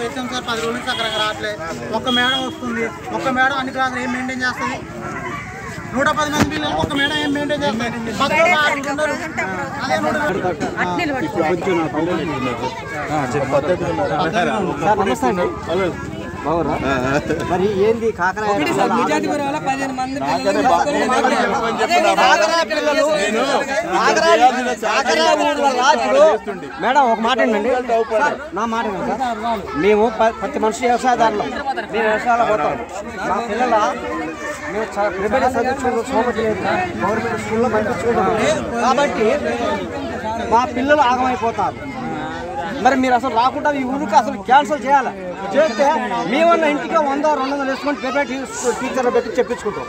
వేసాం సార్ పది రోజుల నుంచి అక్కడికి రావట్లే ఒక్క మేడం వస్తుంది ఒక్క మేడం అన్ని క్లాసులు ఏం మెయింటైన్ చేస్తుంది నూట పది మంది పిల్లలు ఒక మేడం ఏం మెయింటైన్ చేస్తుంది పక్కన ఆరుగురు ఉన్నారు. అదే నూట సార్ నమస్తే అండి బాగురా మరి ఏంది కాకరాయ కాకరాయ పిల్లలు కాకరాయ కాకరాయ ఊరు వల్ల ఇప్పుడు మేడం ఒక మాట ఏంటండి సార్, నా మాట ఏంటండి సార్ మేము ప- ప్రతి మనిషి వ్యవసాయదారులు మేము వ్యవసాయాలు పోతాం మా పిల్లల మేము చ- ప్రైవేట్ చదివించుకుంటూ సోమతి లేదు గవర్నమెంట్ స్కూల్లో పంపించుకుంటున్నాం కాబట్టి మా పిల్లలు ఆగమైపోతారు మరి మీరు అసలు రాకుండా ఈ ఊరికి అసలు క్యాన్సిల్ చేయాలి చేస్తే మేమన్న ఇంటికి వంద రెండు వందలు వేసుకొని ప్రైవేట్ టీచర్ పెట్టి చెప్పించుకుంటాం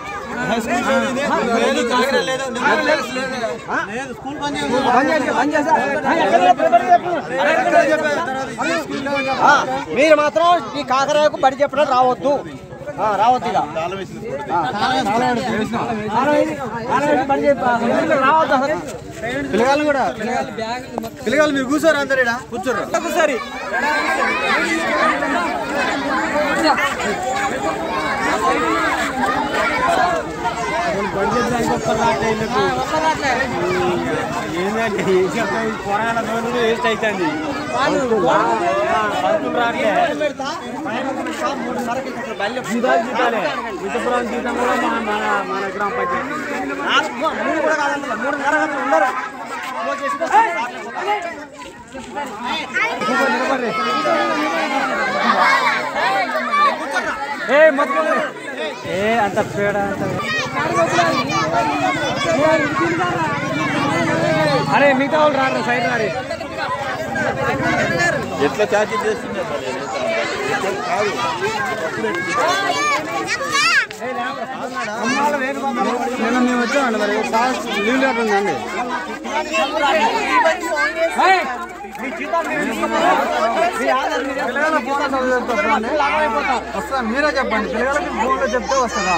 స్కూల్ పని చేస్తుంది. బంద్ చేసి- బంద్ చేసి- ఆ, ఎక్కడ ప్రైవేట్ చెప్పు. ఆ, మీరు మాత్రం ఈ కాకరాయకు బడి చెప్పడం రావద్దు ఆ, రావద్దు ఇక ఆ, తాళం వేసి- తాళం వేసి బడి చెప్పు. అసలు రావద్దు అసలు పిల్లగాళ్ళు కూడా పిల్లగాళ్ళు మీరు కూర్చోరు అందరు కూర్చోరు కూర్చోరు మూడు కూడా కాదండి మూడు తరగతులు ఉండరు ఏ మొత్తం ఏ అంత పేడ అంత అరే మిగతా వాళ్ళు రారు సైడ్ రారు ఎట్లా చార్జీ చేస్తున్నారు మరి? ఎట్లా కాదు నిన్న మేము వచ్చామండి మరి సార్ లీవ్ లెటర్ ఉందండి వస్తా మీరే చెప్పండి పిల్లలకి ఫోన్లో చెప్తే వస్తుందా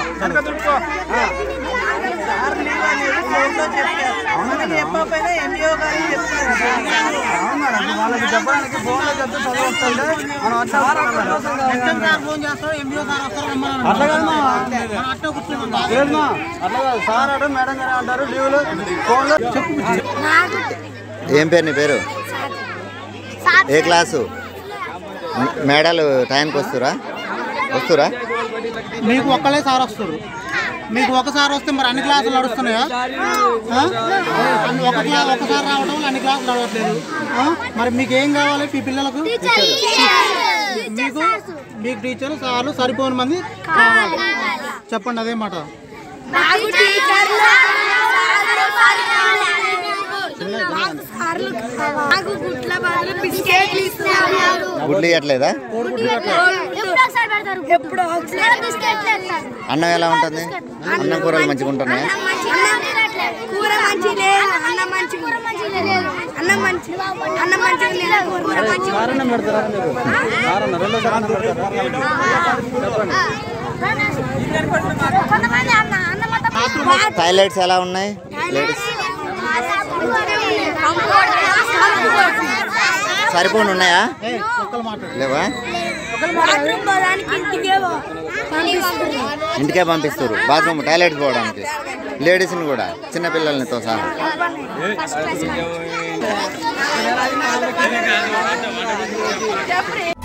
అవును మేడం వాళ్ళకి చెప్పడానికి ఫోన్లో చెప్తే చదువు వస్తుంటే మనం అట్లా హెచ్ఎం సార్ ఫోన్ చేస్తారు ఎంబీఓ సార్ వస్తారు రమ్మన్నారు. అట్లా కాదు మా. మనం అట్టే కూర్చున్నాం లేదు మా అట్లా కాదు సార్ అంటే మేడం గారు అంటారు లీవ్లు ఫోన్లో చెప్పు ఏం పేరు నీ పేరు ఏ క్లాసు మ- మేడాలు టైంకి వస్తురా వస్తురా మీకు ఒక్కలే సార్ వస్తారు మీకు ఒకసారి వస్తే మరి అన్ని క్లాసులు నడుస్తున్నాయా ఆ? అన్ని ఒక క్లాస్ ఒకసారి రావడం వల్ల అన్ని క్లాసులు నడవట్లేదు ఆ? మరి మీకు ఏం కావాలి మీ పిల్లలకు మీకు మీకు టీచర్లు సార్లు సరిపోని మంది కావాలి చెప్పండి అదే మాట నాకు టీచర్లు సార్లు నాకు గుట్ల బదులు బిస్కెట్లు ఇస్తున్నారు గుడ్లు ఇవ్వట్లేదా ఎప్పుడు ఒకసారి బిస్కెట్లు అన్నం ఎలా ఉంటుంది అన్నం కూరలు మంచిగా ఉంటున్నాయా కూర మంచి లేదు అన్నం మంచి అన్నం మంచి అన్నం మంచిగా లేదు కూర మంచిగా కారణం పెడతారా మీకు కారణం రెండో కారణం పెడతారా కొంతమంది అన్న అన్నం టాయిలెట్స్ ఎలా ఉన్నాయి లేడీస్ సరిపోని ఉన్నాయా ఒక్కరు మాట్లాడు లేవా బాత్రూమ్ పోవడానికి ఇంటికే పంపిస్తుంది ఇంటికే పంపిస్తారు బాత్రూమ్ టాయిలెట్స్ పోవడానికి లేడీస్ని కూడా చిన్నపిల్లలతో సహా ఫస్ట్ క్లాస్